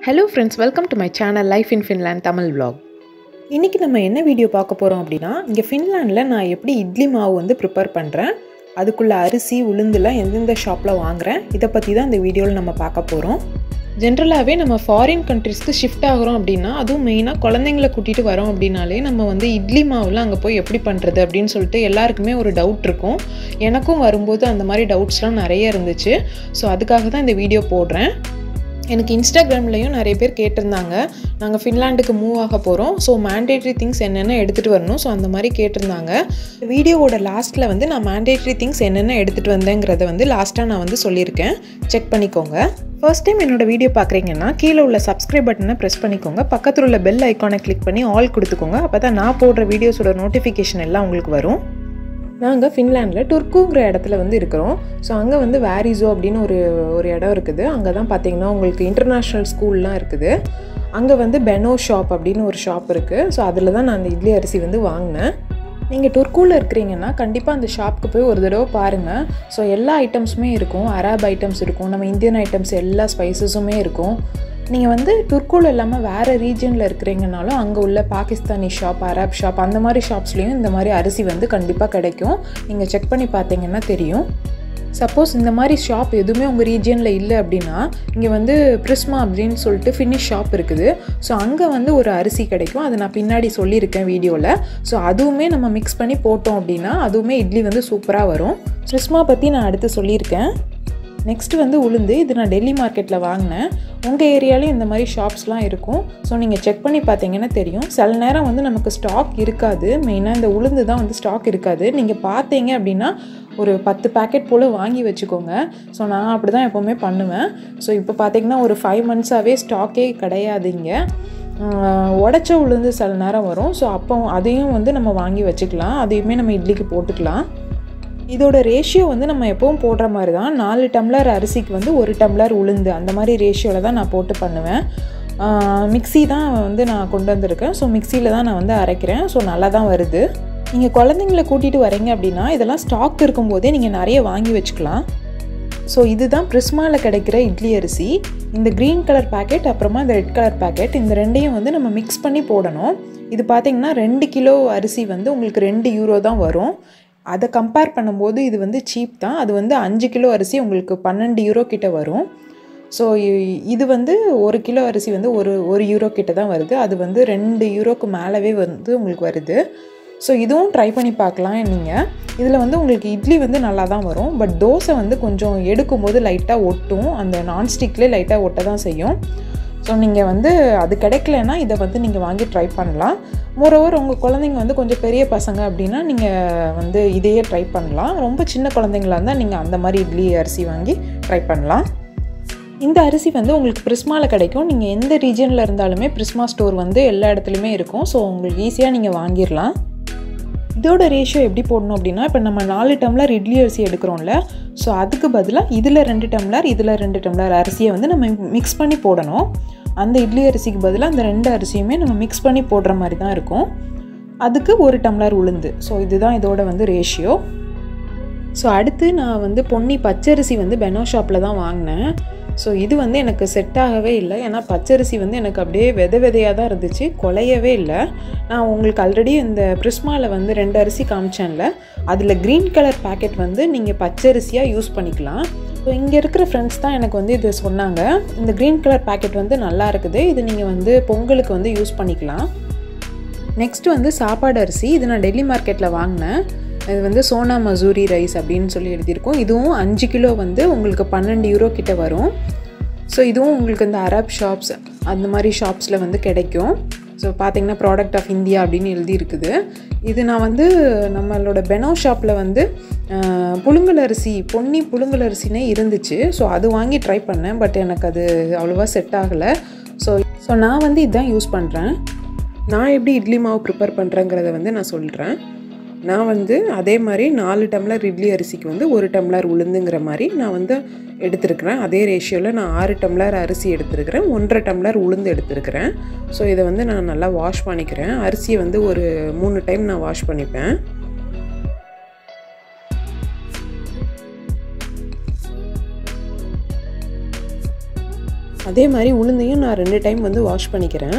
hello friends welcome to my channel life in Finland Tamil vlog இன்றைக்கி நம்ம என்ன video பார்க்க போகிறோம் அப்படின்னா இங்கே ஃபின்லாண்டில் நான் எப்படி இட்லி மாவு வந்து ப்ரிப்பேர் பண்ணுறேன் அதுக்குள்ள அரிசி உளுந்துலாம் எந்தெந்த ஷாப்பில் வாங்குறேன் இதை பற்றி தான் இந்த வீடியோவில் நம்ம பார்க்க போகிறோம் ஜென்ரலாகவே நம்ம ஃபாரின் கண்ட்ரிஸ்க்கு ஷிஃப்ட் ஆகிறோம் அப்படின்னா அதுவும் மெயினாக குழந்தைங்கள கூட்டிகிட்டு வரோம் அப்படின்னாலே நம்ம வந்து இட்லி மாவுலாம் அங்கே போய் எப்படி பண்ணுறது அப்படின்னு சொல்லிட்டு எல்லாருக்குமே ஒரு டவுட் இருக்கும் எனக்கும் வரும்போது அந்த மாதிரி டவுட்ஸ்லாம் நிறைய இருந்துச்சு ஸோ அதுக்காக தான் இந்த வீடியோ போடுறேன் எனக்கு இன்ஸ்டாகிராம்லேயும் நிறைய பேர் கேட்டிருந்தாங்க நாங்கள் ஃபின்லாண்டுக்கு மூவ் ஆக போகிறோம் ஸோ மேண்டேட்ரி திங்ஸ் என்னென்ன எடுத்துகிட்டு வரணும் ஸோ அந்த மாதிரி கேட்டிருந்தாங்க வீடியோவோட லாஸ்ட்டில் வந்து நான் மேண்டேட்ரி திங்ஸ் என்னென்ன எடுத்துகிட்டு வந்தேங்கிறத வந்து லாஸ்ட்டாக நான் வந்து சொல்லியிருக்கேன் செக் பண்ணிக்கோங்க ஃபர்ஸ்ட் டைம் என்னோட வீடியோ பார்க்குறீங்கன்னா கீழே உள்ள சப்ஸ்கிரைப் பட்டனை ப்ரெஸ் பண்ணிக்கோங்க பக்கத்தில் உள்ள பெல் ஐக்கானை கிளிக் பண்ணி ஆல் கொடுத்துக்கோங்க அப்போ தான் நான் போடுற வீடியோஸோட நோட்டிஃபிகேஷன் எல்லாம் உங்களுக்கு வரும் நாங்கள் ஃபின்லாண்டில் டுர்க்குங்கிற இடத்துல வந்து இருக்கிறோம் ஸோ அங்கே வந்து வேரிசோ அப்படின்னு ஒரு ஒரு இடம் இருக்குது அங்கே தான் பார்த்தீங்கன்னா உங்களுக்கு இன்டர்நேஷ்னல் ஸ்கூல்லாம் இருக்குது அங்கே வந்து பெனோ ஷாப் அப்படின்னு ஒரு ஷாப் இருக்குது ஸோ அதில் தான் நான் அந்த இட்லி அரிசி வந்து வாங்கினேன் நீங்கள் டொர்க்கூவில் இருக்கிறீங்கன்னா கண்டிப்பாக அந்த ஷாப்புக்கு போய் ஒரு தடவை பாருங்கள் ஸோ எல்லா ஐட்டம்ஸுமே இருக்கும் அராப் ஐட்டம்ஸ் இருக்கும் நம்ம இந்தியன் ஐட்டம்ஸ் எல்லா ஸ்பைசஸுமே இருக்கும் நீங்கள் வந்து துர்க்கூல் இல்லாமல் வேறு ரீஜனில் இருக்கிறீங்கனாலும் அங்கே உள்ள பாகிஸ்தானி ஷாப் அரப் ஷாப் அந்த மாதிரி ஷாப்ஸ்லேயும் இந்த மாதிரி அரிசி வந்து கண்டிப்பாக கிடைக்கும் நீங்கள் செக் பண்ணி பார்த்தீங்கன்னா தெரியும் சப்போஸ் இந்த மாதிரி ஷாப் எதுவுமே உங்கள் ரீஜியனில் இல்லை அப்படின்னா இங்கே வந்து பிரிஸ்மா அப்படின்னு சொல்லிட்டு ஃபினிஷ் ஷாப் இருக்குது ஸோ அங்கே வந்து ஒரு அரிசி கிடைக்கும் அதை நான் பின்னாடி சொல்லியிருக்கேன் வீடியோவில் ஸோ அதுவுமே நம்ம மிக்ஸ் பண்ணி போட்டோம் அப்படின்னா அதுவுமே இட்லி வந்து சூப்பராக வரும் பிரிஸ்மா பற்றி நான் அடுத்து சொல்லியிருக்கேன் நெக்ஸ்ட் வந்து உளுந்து இது நான் டெல்லி மார்க்கெட்டில் வாங்கினேன் உங்கள் ஏரியாலையும் இந்த மாதிரி ஷாப்ஸ்லாம் இருக்கும் ஸோ நீங்கள் செக் பண்ணி பார்த்தீங்கன்னா தெரியும் சில நேரம் வந்து நமக்கு ஸ்டாக் இருக்காது மெயினாக இந்த உளுந்து தான் வந்து ஸ்டாக் இருக்காது நீங்கள் பார்த்தீங்க அப்படின்னா ஒரு பத்து பேக்கெட் போல் வாங்கி வச்சுக்கோங்க ஸோ நான் அப்படி தான் எப்போவுமே பண்ணுவேன் ஸோ இப்போ பார்த்தீங்கன்னா ஒரு ஃபைவ் மந்த்ஸாகவே ஸ்டாக்கே கிடையாது இங்கே உடச்ச உளுந்து சில நேரம் வரும் ஸோ அப்போ அதையும் வந்து நம்ம வாங்கி வச்சுக்கலாம் அதையுமே நம்ம இட்லிக்கு போட்டுக்கலாம் இதோட ரேஷியோ வந்து நம்ம எப்பவும் போடுற மாதிரி தான் நாலு டம்ளர் அரிசிக்கு வந்து ஒரு டம்ளர் உளுந்து அந்த மாதிரி ரேஷியோவில் தான் நான் போட்டு பண்ணுவேன் மிக்ஸி தான் வந்து நான் கொண்டு வந்திருக்கேன் ஸோ மிக்சியில் தான் நான் வந்து அரைக்கிறேன் ஸோ நல்லா தான் வருது நீங்கள் குழந்தைங்கள கூட்டிகிட்டு வரீங்க அப்படின்னா இதெல்லாம் ஸ்டாக் இருக்கும்போதே நீங்கள் நிறைய வாங்கி வச்சுக்கலாம் ஸோ இதுதான் ப்ரிஸ்மாவில் கிடைக்கிற இட்லி அரிசி இந்த க்ரீன் கலர் பேக்கெட் அப்புறமா இந்த ரெட் கலர் பேக்கெட் இந்த ரெண்டையும் வந்து நம்ம மிக்ஸ் பண்ணி போடணும் இது பார்த்திங்கன்னா ரெண்டு கிலோ அரிசி வந்து உங்களுக்கு ரெண்டு யூரோ தான் வரும் அதை கம்பேர் பண்ணும்போது இது வந்து சீப் தான் அது வந்து அஞ்சு கிலோ அரிசி உங்களுக்கு பன்னெண்டு யூரோ கிட்ட வரும் ஸோ இது வந்து ஒரு கிலோ அரிசி வந்து ஒரு ஒரு யூரோ கிட்ட தான் வருது அது வந்து ரெண்டு யூரோக்கு மேலவே வந்து உங்களுக்கு வருது ஸோ இதுவும் ட்ரை பண்ணி பார்க்கலாம் நீங்கள் இதில் வந்து உங்களுக்கு இட்லி வந்து நல்லா தான் வரும் பட் தோசை வந்து கொஞ்சம் எடுக்கும்போது லைட்டாக ஒட்டும் அந்த நான்ஸ்டிக்லேயே லைட்டாக ஒட்ட தான் செய்யும் ஸோ நீங்கள் வந்து அது கிடைக்கலன்னா இதை வந்து நீங்கள் வாங்கி ட்ரை பண்ணலாம் மோரோவர் உங்கள் குழந்தைங்க வந்து கொஞ்சம் பெரிய பசங்க அப்படின்னா நீங்கள் வந்து இதையே ட்ரை பண்ணலாம் ரொம்ப சின்ன குழந்தைங்களா இருந்தால் நீங்கள் அந்த மாதிரி இட்லி அரிசி வாங்கி ட்ரை பண்ணலாம் இந்த அரிசி வந்து உங்களுக்கு பிரிஸ்மாவில் கிடைக்கும் நீங்கள் எந்த ரீஜனில் இருந்தாலுமே பிரிஸ்மா ஸ்டோர் வந்து எல்லா இடத்துலையுமே இருக்கும் ஸோ உங்களுக்கு ஈஸியாக நீங்கள் வாங்கிடலாம் இதோட ரேஷியோ எப்படி போடணும் அப்படின்னா இப்போ நம்ம நாலு டம்ளர் இட்லி அரிசி எடுக்கிறோம்ல ஸோ அதுக்கு பதிலாக இதில் ரெண்டு டம்ளர் இதில் ரெண்டு டம்ளர் அரிசியை வந்து நம்ம மிக்ஸ் பண்ணி போடணும் அந்த இட்லி அரிசிக்கு பதிலாக அந்த ரெண்டு அரிசியுமே நம்ம மிக்ஸ் பண்ணி போடுற மாதிரி தான் இருக்கும் அதுக்கு ஒரு டம்ளர் உளுந்து ஸோ இதுதான் இதோட வந்து ரேஷியோ ஸோ அடுத்து நான் வந்து பொன்னி பச்சரிசி வந்து பெனோ ஷாப்பில் தான் வாங்கினேன் ஸோ இது வந்து எனக்கு செட் ஆகவே இல்லை ஏன்னா பச்சரிசி வந்து எனக்கு அப்படியே வித விதையாக தான் இருந்துச்சு குலையவே இல்லை நான் உங்களுக்கு ஆல்ரெடி இந்த ப்ரிஸ்மாவில் வந்து ரெண்டு அரிசி காமிச்சேன்ல அதில் க்ரீன் கலர் பேக்கெட் வந்து நீங்கள் பச்சரிசியாக யூஸ் பண்ணிக்கலாம் ஸோ இங்கே இருக்கிற ஃப்ரெண்ட்ஸ் தான் எனக்கு வந்து இது சொன்னாங்க இந்த க்ரீன் கலர் பேக்கெட் வந்து நல்லா இருக்குது இது நீங்கள் வந்து பொங்கலுக்கு வந்து யூஸ் பண்ணிக்கலாம் நெக்ஸ்ட் வந்து சாப்பாடு அரிசி இது நான் டெல்லி மார்க்கெட்டில் வாங்கினேன் இது வந்து சோனா மசூரி ரைஸ் அப்படின்னு சொல்லி எழுதியிருக்கோம் இதுவும் அஞ்சு கிலோ வந்து உங்களுக்கு பன்னெண்டு யூரோ கிட்ட வரும் ஸோ இதுவும் உங்களுக்கு இந்த அரப் ஷாப்ஸ் அந்த மாதிரி ஷாப்ஸில் வந்து கிடைக்கும் ஸோ பார்த்தீங்கன்னா ப்ராடக்ட் ஆஃப் இந்தியா அப்படின்னு எழுதியிருக்குது இது நான் வந்து நம்மளோட பெனோ ஷாப்பில் வந்து புழுங்கல் அரிசி பொன்னி புழுங்கல் அரிசினே இருந்துச்சு ஸோ அது வாங்கி ட்ரை பண்ணேன் பட் எனக்கு அது அவ்வளோவா செட் ஆகலை ஸோ ஸோ நான் வந்து இதுதான் யூஸ் பண்ணுறேன் நான் எப்படி இட்லி மாவு ப்ரிப்பேர் பண்ணுறேங்கிறத வந்து நான் சொல்கிறேன் நான் வந்து அதே மாதிரி நாலு டம்ளர் இட்லி அரிசிக்கு வந்து ஒரு டம்ளர் உளுந்துங்கிற மாதிரி நான் வந்து எடுத்துருக்கிறேன் அதே ரேஷியோவில் நான் ஆறு டம்ளர் அரிசி எடுத்துருக்கிறேன் ஒன்றரை டம்ளர் உளுந்து எடுத்துருக்கிறேன் ஸோ இதை வந்து நான் நல்லா வாஷ் பண்ணிக்கிறேன் அரிசியை வந்து ஒரு மூணு டைம் நான் வாஷ் பண்ணிப்பேன் அதே மாதிரி உளுந்தையும் நான் ரெண்டு டைம் வந்து வாஷ் பண்ணிக்கிறேன்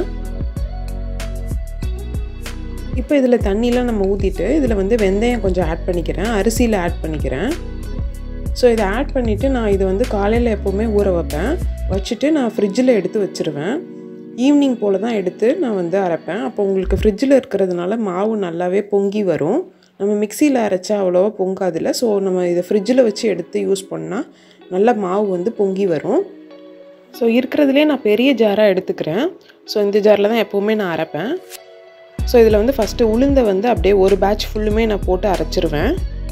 இப்போ இதில் தண்ணிலாம் நம்ம ஊற்றிட்டு இதில் வந்து வெந்தயம் கொஞ்சம் ஆட் பண்ணிக்கிறேன் அரிசியில் ஆட் பண்ணிக்கிறேன் ஸோ இதை ஆட் பண்ணிவிட்டு நான் இது வந்து காலையில் எப்போவுமே ஊற வைப்பேன் வச்சுட்டு நான் ஃப்ரிட்ஜில் எடுத்து வச்சுருவேன் ஈவினிங் போல் தான் எடுத்து நான் வந்து அரைப்பேன் அப்போ உங்களுக்கு ஃப்ரிட்ஜில் இருக்கிறதுனால மாவு நல்லாவே பொங்கி வரும் நம்ம மிக்சியில் அரைச்சா அவ்வளோவா பொங்காதில்ல ஸோ நம்ம இதை ஃப்ரிட்ஜில் வச்சு எடுத்து யூஸ் பண்ணால் நல்லா மாவு வந்து பொங்கி வரும் ஸோ இருக்கிறதுலே நான் பெரிய ஜாராக எடுத்துக்கிறேன் ஸோ இந்த ஜாரில் தான் எப்போவுமே நான் அரைப்பேன் ஸோ இதில் வந்து ஃபஸ்ட்டு உளுந்தை வந்து அப்படியே ஒரு பேட்ச் ஃபுல்லுமே நான் போட்டு அரைச்சிருவேன்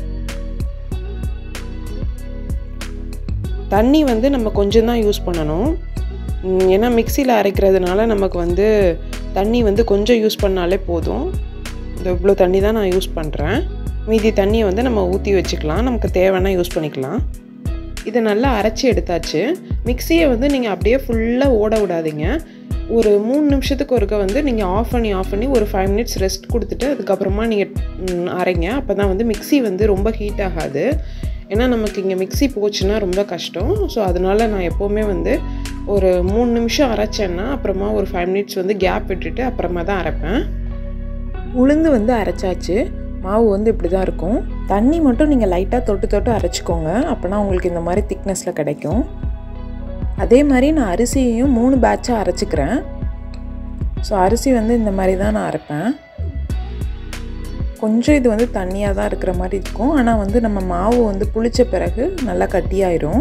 தண்ணி வந்து நம்ம கொஞ்சம் தான் யூஸ் பண்ணணும் ஏன்னா மிக்சியில் அரைக்கிறதுனால நமக்கு வந்து தண்ணி வந்து கொஞ்சம் யூஸ் பண்ணாலே போதும் இந்த இவ்வளோ தண்ணி தான் நான் யூஸ் பண்ணுறேன் மீதி தண்ணியை வந்து நம்ம ஊற்றி வச்சுக்கலாம் நமக்கு தேவைன்னா யூஸ் பண்ணிக்கலாம் இதை நல்லா அரைச்சி எடுத்தாச்சு மிக்சியை வந்து நீங்கள் அப்படியே ஃபுல்லாக ஓட விடாதீங்க ஒரு மூணு நிமிஷத்துக்கு ஒருக்க வந்து நீங்கள் ஆஃப் பண்ணி ஆஃப் பண்ணி ஒரு ஃபைவ் மினிட்ஸ் ரெஸ்ட் கொடுத்துட்டு அதுக்கப்புறமா நீங்கள் அரைங்க அப்போ தான் வந்து மிக்சி வந்து ரொம்ப ஹீட் ஆகாது ஏன்னா நமக்கு இங்கே மிக்சி போச்சுன்னா ரொம்ப கஷ்டம் ஸோ அதனால் நான் எப்போவுமே வந்து ஒரு மூணு நிமிஷம் அரைச்சேன்னா அப்புறமா ஒரு ஃபைவ் மினிட்ஸ் வந்து கேப் விட்டுட்டு அப்புறமா தான் அரைப்பேன் உளுந்து வந்து அரைச்சாச்சு மாவு வந்து இப்படி தான் இருக்கும் தண்ணி மட்டும் நீங்கள் லைட்டாக தொட்டு தொட்டு அரைச்சிக்கோங்க அப்போனா உங்களுக்கு இந்த மாதிரி திக்னஸில் கிடைக்கும் அதே மாதிரி நான் அரிசியையும் மூணு பேட்சாக அரைச்சிக்கிறேன் ஸோ அரிசி வந்து இந்த மாதிரி தான் நான் அரைப்பேன் கொஞ்சம் இது வந்து தண்ணியாக தான் இருக்கிற மாதிரி இருக்கும் ஆனால் வந்து நம்ம மாவு வந்து புளித்த பிறகு நல்லா கட்டியாயிரும்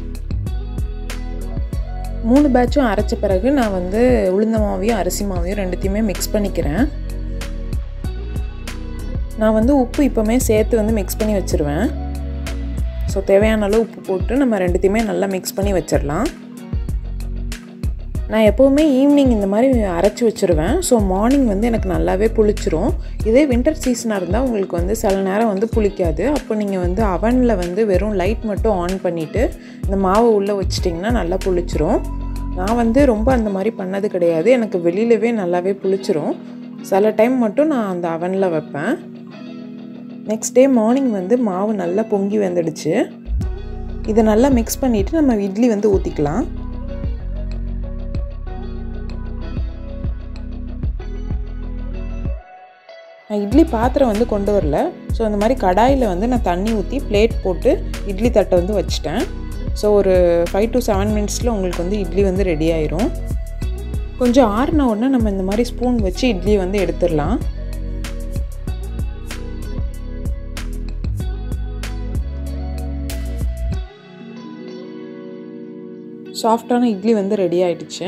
மூணு பேட்சும் அரைச்ச பிறகு நான் வந்து உளுந்த மாவையும் அரிசி மாவையும் ரெண்டுத்தையுமே மிக்ஸ் பண்ணிக்கிறேன் நான் வந்து உப்பு இப்போவுமே சேர்த்து வந்து மிக்ஸ் பண்ணி வச்சுருவேன் ஸோ தேவையான அளவு உப்பு போட்டு நம்ம ரெண்டுத்தையுமே நல்லா மிக்ஸ் பண்ணி வச்சிடலாம் நான் எப்போவுமே ஈவினிங் இந்த மாதிரி அரைச்சி வச்சுருவேன் ஸோ மார்னிங் வந்து எனக்கு நல்லாவே புளிச்சிரும் இதே வின்டர் சீசனாக இருந்தால் உங்களுக்கு வந்து சில நேரம் வந்து புளிக்காது அப்போ நீங்கள் வந்து அவனில் வந்து வெறும் லைட் மட்டும் ஆன் பண்ணிவிட்டு இந்த மாவை உள்ளே வச்சிட்டிங்கன்னா நல்லா புளிச்சிரும் நான் வந்து ரொம்ப அந்த மாதிரி பண்ணது கிடையாது எனக்கு வெளியிலவே நல்லாவே புளிச்சிரும் சில டைம் மட்டும் நான் அந்த அவனில் வைப்பேன் நெக்ஸ்ட் டே மார்னிங் வந்து மாவு நல்லா பொங்கி வந்துடுச்சு இதை நல்லா மிக்ஸ் பண்ணிவிட்டு நம்ம இட்லி வந்து ஊற்றிக்கலாம் நான் இட்லி பாத்திரம் வந்து கொண்டு வரல ஸோ அந்த மாதிரி கடாயில் வந்து நான் தண்ணி ஊற்றி பிளேட் போட்டு இட்லி தட்டை வந்து வச்சுட்டேன் ஸோ ஒரு ஃபைவ் டு செவன் மினிட்ஸில் உங்களுக்கு வந்து இட்லி வந்து ரெடி ஆயிரும் கொஞ்சம் ஆறின உடனே நம்ம இந்த மாதிரி ஸ்பூன் வச்சு இட்லி வந்து எடுத்துடலாம் சாஃப்டான இட்லி வந்து ரெடி ஆயிடுச்சு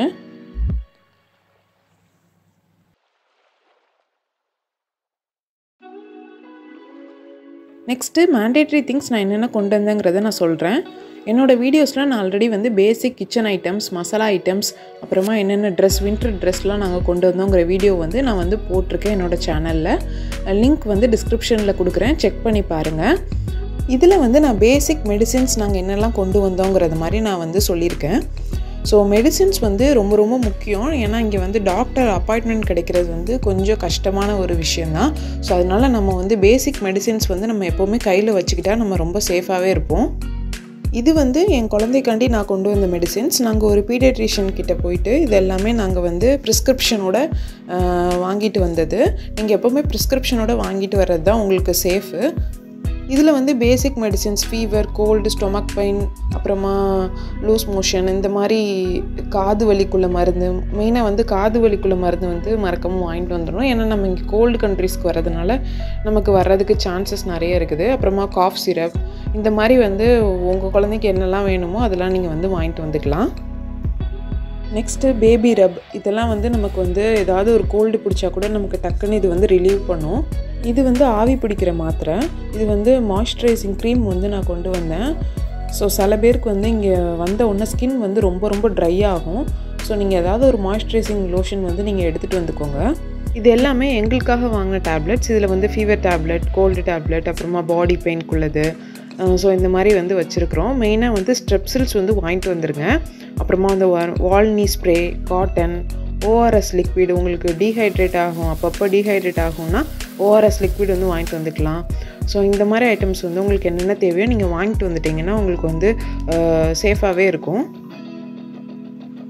நெக்ஸ்ட்டு மேண்டேட்ரி திங்ஸ் நான் என்னென்ன கொண்டு வந்தேங்கிறத நான் சொல்கிறேன் என்னோடய வீடியோஸில் நான் ஆல்ரெடி வந்து basic kitchen items masala items அப்புறமா என்னென்ன ட்ரெஸ் வின்டர் ட்ரெஸ்லாம் நாங்கள் கொண்டு வந்தோங்கிற வீடியோ வந்து நான் வந்து போட்டிருக்கேன் என்னோடய சேனலில் லிங்க் வந்து டிஸ்கிரிப்ஷனில் கொடுக்குறேன் செக் பண்ணி பாருங்கள் இதில் வந்து நான் பேசிக் மெடிசின்ஸ் நாங்கள் என்னெல்லாம் கொண்டு வந்தோங்கிறது மாதிரி நான் வந்து சொல்லியிருக்கேன் ஸோ மெடிசின்ஸ் வந்து ரொம்ப ரொம்ப முக்கியம் ஏன்னா இங்கே வந்து டாக்டர் அப்பாயின்மெண்ட் கிடைக்கிறது வந்து கொஞ்சம் கஷ்டமான ஒரு விஷயந்தான் ஸோ அதனால் நம்ம வந்து பேசிக் மெடிசின்ஸ் வந்து நம்ம எப்போவுமே கையில் வச்சுக்கிட்டா நம்ம ரொம்ப சேஃபாகவே இருப்போம் இது வந்து என் குழந்தைக்காண்டி நான் கொண்டு வந்த மெடிசின்ஸ் நாங்கள் ஒரு பீடியட்ரிஷியன் கிட்ட போயிட்டு இது எல்லாமே நாங்கள் வந்து ப்ரிஸ்கிரிப்ஷனோட வாங்கிட்டு வந்தது நீங்கள் எப்போவுமே ப்ரிஸ்கிரிப்ஷனோட வாங்கிட்டு வர்றது தான் உங்களுக்கு சேஃபு இதில் வந்து basic medicines fever cold stomach pain அப்புறமா லூஸ் மோஷன் இந்த மாதிரி காது வலிக்குள்ள மருந்து மெயினாக வந்து காது வலிக்குள்ள மருந்து வந்து மறக்காமல் வாங்கிட்டு வந்துடணும் ஏன்னா நம்ம இங்கே கோல்டு கண்ட்ரீஸ்க்கு வர்றதுனால நமக்கு வர்றதுக்கு சான்சஸ் நிறைய இருக்குது அப்புறமா காஃப் சிரப் இந்த மாதிரி வந்து உங்கள் குழந்தைக்கு என்னெல்லாம் வேணுமோ அதெல்லாம் நீங்கள் வந்து வாங்கிட்டு வந்துக்கலாம் நெக்ஸ்ட்டு பேபி ரப் இதெல்லாம் வந்து நமக்கு வந்து ஏதாவது ஒரு கோல்டு பிடிச்சா கூட நமக்கு டக்குன்னு இது வந்து ரிலீவ் பண்ணும் இது வந்து ஆவி பிடிக்கிற மாத்திரை இது வந்து மாய்ஸ்சரைசிங் க்ரீம் வந்து நான் கொண்டு வந்தேன் ஸோ சில பேருக்கு வந்து இங்கே வந்த உடனே ஸ்கின் வந்து ரொம்ப ரொம்ப ட்ரை ஆகும் ஸோ நீங்கள் ஏதாவது ஒரு மாய்ஸ்சரைசிங் லோஷன் வந்து நீங்கள் எடுத்துகிட்டு வந்துக்கோங்க இது எல்லாமே எங்களுக்காக வாங்கின டேப்லெட்ஸ் இதில் வந்து ஃபீவர் டேப்லெட் கோல்டு டேப்லெட் அப்புறமா பாடி பெயின்க்குள்ளது ஸோ இந்த மாதிரி வந்து வச்சுருக்குறோம் மெயினாக வந்து ஸ்ட்ரெப்சில்ஸ் வந்து வாங்கிட்டு வந்துருங்க அப்புறமா அந்த Volini spray cotton ORS liquid உங்களுக்கு டீஹைட்ரேட் ஆகும் அப்பப்போ டீஹைட்ரேட் ஆகும்னா ஓஆர்எஸ் லிக்விட் வந்து வாங்கிட்டு வந்துக்கலாம் ஸோ இந்த மாதிரி ஐட்டம்ஸ் வந்து உங்களுக்கு என்னென்ன தேவையோ நீங்கள் வாங்கிட்டு வந்துட்டிங்கன்னா உங்களுக்கு வந்து சேஃபாகவே இருக்கும்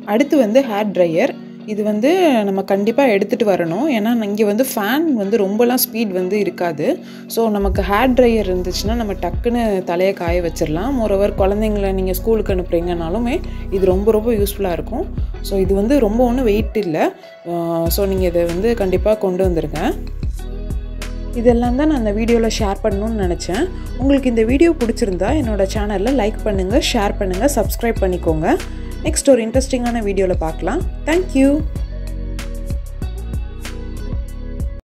அடுத்து வந்து ஹேர் ட்ரையர் இது வந்து நம்ம கண்டிப்பாக எடுத்துகிட்டு வரணும் ஏன்னா இங்கே வந்து ஃபேன் வந்து ரொம்பலாம் ஸ்பீட் வந்து இருக்காது ஸோ நமக்கு ஹேர் ட்ரையர் இருந்துச்சுன்னா நம்ம டக்குன்னு தலையை காய வச்சிடலாம் மோரோவர் குழந்தைங்கள நீங்கள் ஸ்கூலுக்கு அனுப்புறீங்கனாலுமே இது ரொம்ப ரொம்ப யூஸ்ஃபுல்லாக இருக்கும் ஸோ இது வந்து ரொம்ப ஒன்றும் வெயிட் இல்லை ஸோ நீங்கள் இதை வந்து கண்டிப்பாக கொண்டு வந்துருங்க இதெல்லாம் தான் நான் அந்த வீடியோவில் ஷேர் பண்ணணும்னு நினச்சேன் உங்களுக்கு இந்த வீடியோ பிடிச்சிருந்தா என்னோடய சேனலில் லைக் பண்ணுங்கள் ஷேர் பண்ணுங்கள் சப்ஸ்கிரைப் பண்ணிக்கோங்க நெக்ஸ்ட் ஒரு இன்ட்ரெஸ்டிங்கான வீடியோவில் பார்க்கலாம் தேங்க்யூ